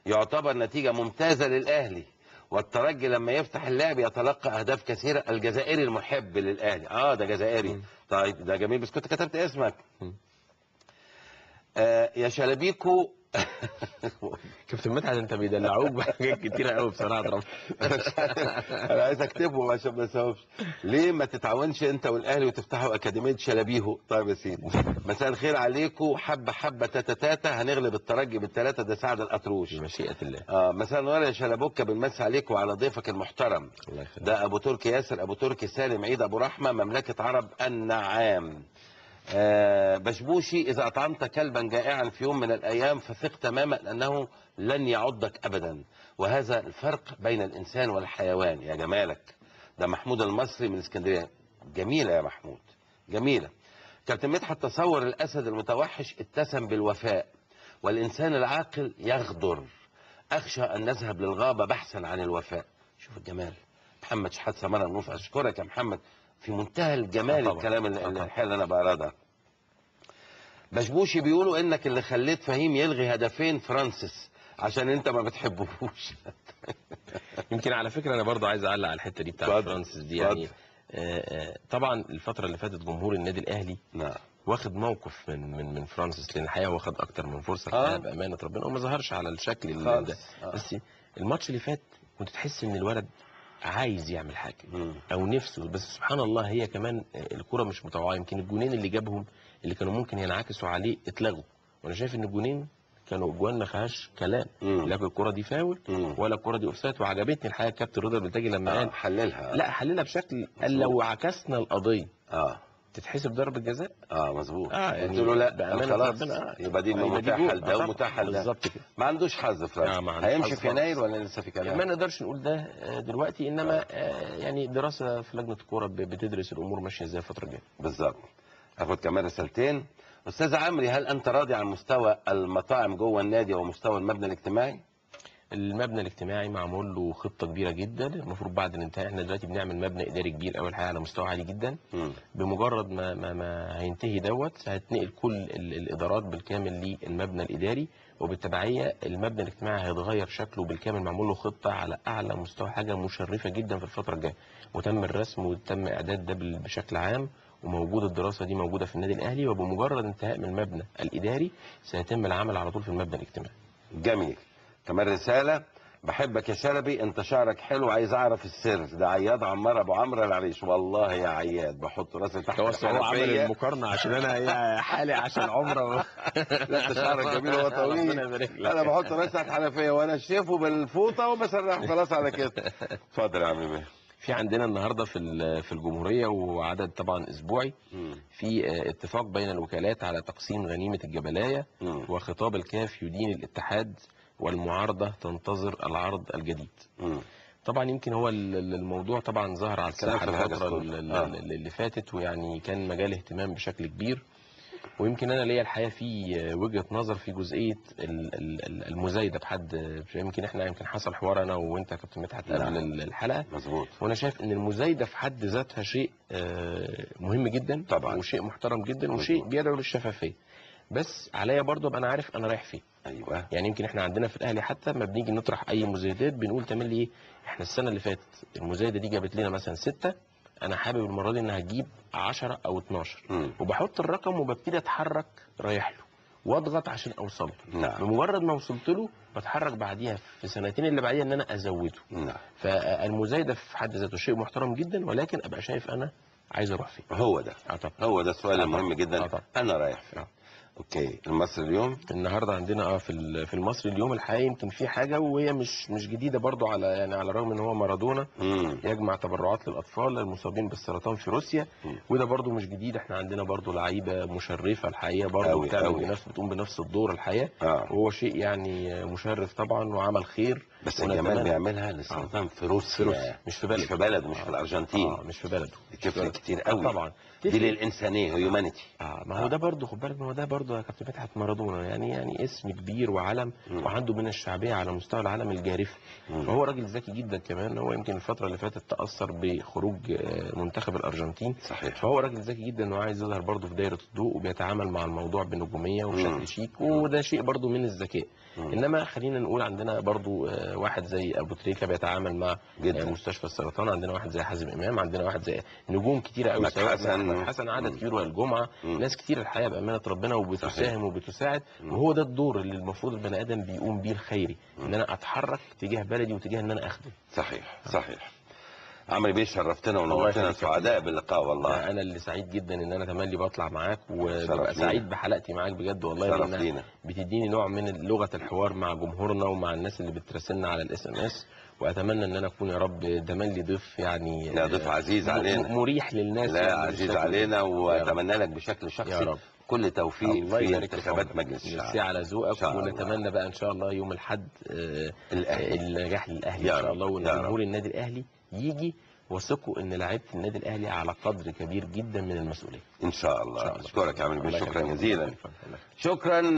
يعتبر نتيجة ممتازة للأهلي والترجي لما يفتح اللعب يتلقى أهداف كثيرة الجزائري المحب للأهلي اه ده جزائري مم. طيب ده جميل بس كنت كتبت اسمك مم. آه يا شلبيكو كابتن مدحت انت بيدلعوك بحاجات كتيره قوي بصراحه رب انا عايز اكتبهم عشان ما اسوفش ليه ما تتعاونش انت والاهلي وتفتحوا اكاديميه شلبيهو طيب يا سيدي مساء الخير عليكم حبه حبه تاتا تاتا هنغلب الترجي بالثلاثه ده سعد الاطروش بمشيئه الله اه مساء النور يا شلبوكه بنمسي عليكم وعلى ضيفك المحترم الله يخليك ده ابو تركي ياسر ابو تركي سالم عيد ابو رحمه مملكه عرب النعام آه بشبوشي اذا اطعمت كلبا جائعا في يوم من الايام فثق تماما انه لن يعضك ابدا وهذا الفرق بين الانسان والحيوان يا جمالك ده محمود المصري من اسكندريه جميله يا محمود جميله كابتن مدحت تصور الاسد المتوحش اتسم بالوفاء والانسان العاقل يغدر اخشى ان نذهب للغابه بحثا عن الوفاء شوف الجمال محمد شحات سمره النوف اشكرك يا محمد في منتهى الجمال طبعا. الكلام اللي- طبعا. الحقيقه اللي انا بقراه ده بشبوشي بيقولوا انك اللي خليت فهيم يلغي هدفين فرانسيس عشان انت ما بتحبهوش يمكن على فكره انا برضو عايز اعلق على الحته دي بتاعت اتفضل. فرانسيس دي اتفضل. يعني آه، آه، طبعا الفتره اللي فاتت جمهور النادي الاهلي نعم واخد موقف من من من فرانسيس لان الحقيقه واخد اكتر من فرصه آه. الحقيقه بامانه ربنا وما ظهرش على الشكل اللي ده خالص آه. بس الماتش اللي فات كنت تحس ان الولد عايز يعمل حاجه مم. او نفسه بس سبحان الله هي كمان الكره مش متوعيه يمكن الجونين اللي جابهم اللي كانوا ممكن ينعكسوا عليه اتلغوا وانا شايف ان الجونين كانوا اجوان ما فيهاش كلام مم. لا الكره دي فاول مم. ولا الكره دي اوفسايد وعجبتني الحقيقه كابتن رضا بلتاجي لما آه. قال حللها لا حللها بشكل قال لو عكسنا القضيه اه تتحسب ضربه جزاء اه مظبوط اه قلت يعني له لا بأمانة خلاص ربنا، آه. يبقى دي يبقى دي متاحه جول. لده آه طبعا. ومتاحه لده بالظبط كده ما عندوش حظ آه، فرانس ما عندوش هيمشي حظ في خالص. يناير ولا لسه في كلام ما نقدرش نقول ده آه، دلوقتي انما آه، يعني دراسه في لجنه الكوره ب- بتدرس الامور ماشيه ازاي الفتره الجايه بالظبط اخد كمان رسالتين استاذ عمري هل انت راضي عن مستوى المطاعم جوه النادي ومستوى المبنى الاجتماعي المبنى الاجتماعي معمول له خطه كبيره جدا المفروض بعد الانتهاء احنا دلوقتي بنعمل مبنى اداري كبير قوي الحقيقه على مستوى عالي جدا مم. بمجرد ما ما, ما هينتهي دوت هتنقل كل ال- الادارات بالكامل للمبنى الاداري وبالتبعيه المبنى الاجتماعي هيتغير شكله بالكامل معمول له خطه على اعلى مستوى حاجه مشرفه جدا في الفتره الجايه وتم الرسم وتم اعداد ده بال- بشكل عام وموجود الدراسه دي موجوده في النادي الاهلي وبمجرد انتهاء من المبنى الاداري سيتم العمل على طول في المبنى الاجتماعي جميل كمان رساله بحبك يا شلبي انت شعرك حلو عايز اعرف السر ده عياد عمار ابو عمرو العريش والله يا عياد بحط راسي تحت هو هو عمل الحنفية. المقارنه عشان انا يا حالق عشان عمره لا انت شعرك جميل وهو ربنا طويل يبارك لك. انا بحط راسي تحت الحنفيه وانا شايفه بالفوطه وبسرح خلاص على كده اتفضل يا عم بيه في عندنا النهارده في ال- في الجمهوريه وعدد طبعا اسبوعي مم. في آه، اتفاق بين الوكالات على تقسيم غنيمه الجبلايه مم. وخطاب الكاف يدين الاتحاد والمعارضه تنتظر العرض الجديد. مم. طبعا يمكن هو ال- ال- الموضوع طبعا ظهر على كلام الساحه في الهجس الفتره كله. ال- ال- آه. ال- اللي فاتت ويعني كان مجال اهتمام بشكل كبير ويمكن انا ليا الحقيقه في آه، وجهه نظر في جزئيه ال- ال- ال- المزايده بحد يمكن احنا يمكن حصل حوار انا وانت يا كابتن مدحت نعم. قبل ال- الحلقه مظبوط وانا شايف ان المزايده في حد ذاتها شيء آه، مهم جدا طبعاً. وشيء محترم جدا مظبوط. وشيء بيدعو للشفافيه بس عليا برضه ابقى انا عارف انا رايح فين ايوه يعني يمكن احنا عندنا في الاهلي حتى ما بنيجي نطرح اي مزايدات بنقول تعمل لي ايه احنا السنه اللي فاتت المزايده دي جابت لنا مثلا ستة انا حابب المره دي انها تجيب 10 او 12 مم. وبحط الرقم وببتدي اتحرك رايح له واضغط عشان اوصل له نعم بمجرد ما وصلت له بتحرك بعديها في سنتين اللي بعديها ان انا ازوده نعم فالمزايده في حد ذاته شيء محترم جدا ولكن ابقى شايف انا عايز اروح فين هو ده اه طبعا هو ده السؤال آه المهم طبعا. جدا آه طبعا. انا رايح فين آه. اوكي المصري اليوم النهارده عندنا اه في ال- في المصري اليوم الحقيقه يمكن في حاجه وهي مش مش جديده برضو على يعني على الرغم ان هو مارادونا مم. يجمع تبرعات للاطفال المصابين بالسرطان في روسيا مم. وده برضو مش جديد احنا عندنا برضو لعيبه مشرفه الحقيقه برضو أوي، بتعمل أوي. بنفس بتقوم بنفس الدور الحقيقه اه وهو شيء يعني مشرف طبعا وعمل خير بس ونتمنى- الجمال بيعملها للسرطان في روسيا في روسيا مش في بلده مش في بلده مش في الارجنتين اه مش في بلده تفرق كتير قوي طبعا دي تفرق. للانسانيه هيومانيتي اه ما هو ده برضه خد بالك ما هو ده برضه برضه يا كابتن مدحت مارادونا يعني يعني اسم كبير وعلم مم. وعنده من الشعبيه على مستوى العالم الجارف مم. فهو راجل ذكي جدا كمان هو يمكن الفتره اللي فاتت تاثر بخروج آه، منتخب الارجنتين صحيح فهو راجل ذكي جدا انه عايز يظهر برضه في دايره الضوء وبيتعامل مع الموضوع بنجوميه مم. وبشكل شيك وده شيء برضه من الذكاء مم. انما خلينا نقول عندنا برضه آه، واحد زي ابو تريكه بيتعامل مع جدا. آه، مستشفى السرطان عندنا واحد زي حازم امام عندنا واحد زي نجوم كتيره قوي أحمد سواء حسن. أحمد حسن عدد مم. كبير والجمعه مم. ناس كتير الحقيقه بامانه ربنا وبتساهم وبتساعد مم. وهو ده الدور اللي المفروض البني ادم بيقوم بيه الخيري مم. ان انا اتحرك تجاه بلدي وتجاه ان انا اخدم صحيح صحيح عمرو بيه شرفتنا الله ونورتنا يخليك يا سعداء باللقاء والله انا اللي سعيد جدا ان انا تملي بطلع معاك شرف وببقى لينا. سعيد بحلقتي معاك بجد والله شرف لأنها لينا بتديني نوع من لغه الحوار مع جمهورنا ومع الناس اللي بتراسلنا على الاس ام اس واتمنى ان انا اكون يا رب تملي ضيف يعني لا ضيف عزيز م- علينا مريح للناس لا يعني عزيز بالشكل ده. علينا يا رب. واتمنى لك بشكل يا شخصي رب كل توفيق الله في يبارك في انتخابات عمرك. مجلس ميرسي الشعب على إن ذوقك شاء الله. ونتمنى بقى ان شاء الله يوم الاحد آه، الاهلي النجاح للاهلي يا ان شاء رب. الله وان يا رب. جمهور النادي الاهلي يجي وثقوا ان لعيبه النادي الاهلي على قدر كبير جدا من المسؤوليه ان شاء ان الله شاء الله اشكرك يا عمرو بيه الله شكرا يخليك. جزيلا الله يخليك. شكرا